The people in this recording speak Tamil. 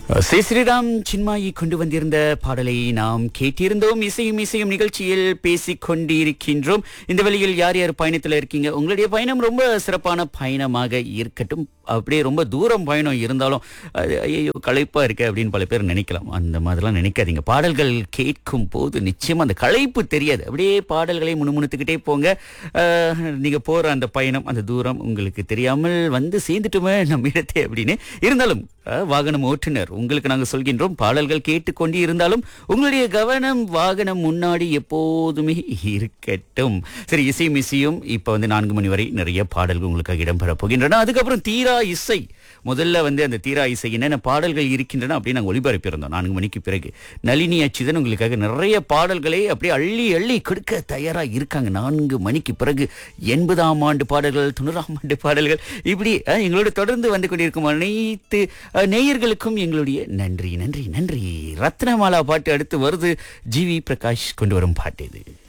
ஸ்ரீ ஸ்ரீராம் சின்மாயி கொண்டு வந்திருந்த பாடலை நாம் கேட்டிருந்தோம் இசையும் இசையும் நிகழ்ச்சியில் பேசிக் கொண்டிருக்கின்றோம் இந்த வழியில் யார் யார் பயணத்தில் இருக்கீங்க உங்களுடைய பயணம் ரொம்ப சிறப்பான பயணமாக இருக்கட்டும் அப்படியே ரொம்ப தூரம் பயணம் இருந்தாலும் அது, ஐயோ களைப்பா இருக்கு அப்படின்னு பல பேர் நினைக்கலாம் அந்த மாதிரிலாம் நினைக்காதீங்க பாடல்கள் கேட்கும் போது நிச்சயமா அந்த களைப்பு தெரியாது அப்படியே பாடல்களை முணுமுணுத்துக்கிட்டே போங்க அஹ், நீங்க போற அந்த பயணம் அந்த தூரம் உங்களுக்கு தெரியாமல் வந்து சேர்ந்துட்டுமே நம்ம இடத்தை அப்படின்னு இருந்தாலும் அஹ், வாகனம் ஓட்டுநர் உங்களுக்கு நாங்க சொல்கின்றோம் பாடல்கள் கேட்டுக்கொண்டு இருந்தாலும் உங்களுடைய கவனம் வாகனம் முன்னாடி எப்போதுமே இருக்கட்டும் சரி இசை மிசையும் இப்ப வந்து நான்கு மணி வரை நிறைய பாடல்கள் உங்களுக்காக இடம்பெற போகின்றன அதுக்கப்புறம் தீரா இசை முதல்ல வந்து அந்த தீரா இசை என்னென்ன பாடல்கள் இருக்கின்றன அப்படின்னு நாங்கள் ஒளிபரப்பியிருந்தோம் நான்கு மணிக்கு பிறகு நளினி அச்சுதன் உங்களுக்காக நிறைய பாடல்களை அப்படியே அள்ளி அள்ளி கொடுக்க தயாரா இருக்காங்க நான்கு மணிக்கு பிறகு எண்பதாம் ஆண்டு பாடல்கள் தொண்ணூறாம் ஆண்டு பாடல்கள் இப்படி அஹ், எங்களோட தொடர்ந்து வந்து கொண்டிருக்கும் அனைத்து அஹ், நேயர்களுக்கும் எங்களுடைய நன்றி நன்றி நன்றி ரத்னமாலா பாட்டு அடுத்து வருது ஜிவி பிரகாஷ் கொண்டு வரும் பாட்டு இது